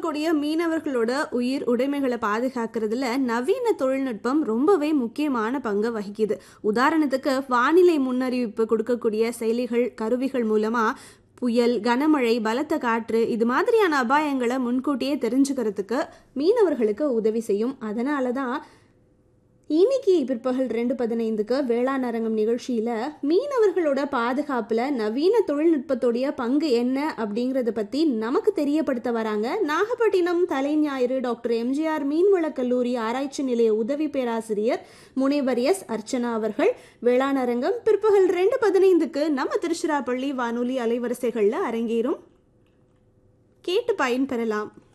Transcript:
இருக்கக்கூடிய மீனவர்களோட உயிர் உடைமைகளை பாதுகாக்கிறதுல நவீன தொழில்நுட்பம் ரொம்பவே முக்கியமான பங்கு வகிக்குது உதாரணத்துக்கு வானிலை முன்னறிவிப்பு கொடுக்கக்கூடிய செயலிகள் கருவிகள் மூலமா புயல் கனமழை பலத்த காற்று இது மாதிரியான அபாயங்களை முன்கூட்டியே தெரிஞ்சுக்கிறதுக்கு மீனவர்களுக்கு உதவி செய்யும் அதனால தான் இன்னைக்கு பிற்பகல் ரெண்டு பதினைந்துக்கு வேளாண் அரங்கம் நிகழ்ச்சியில் மீனவர்களோட பாதுகாப்பில் நவீன தொழில்நுட்பத்துடைய பங்கு என்ன அப்படிங்கிறத பற்றி நமக்கு தெரியப்படுத்த வராங்க நாகப்பட்டினம் தலைஞாயிறு டாக்டர் எம்ஜிஆர் மீன்வள கல்லூரி ஆராய்ச்சி நிலைய உதவி பேராசிரியர் முனைவர் எஸ் அர்ச்சனா அவர்கள் வேளாண் அரங்கம் பிற்பகல் ரெண்டு பதினைந்துக்கு நம்ம திருச்சிராப்பள்ளி வானொலி அலைவரிசைகளில் அரங்கேறும் கேட்டு பயன்பெறலாம்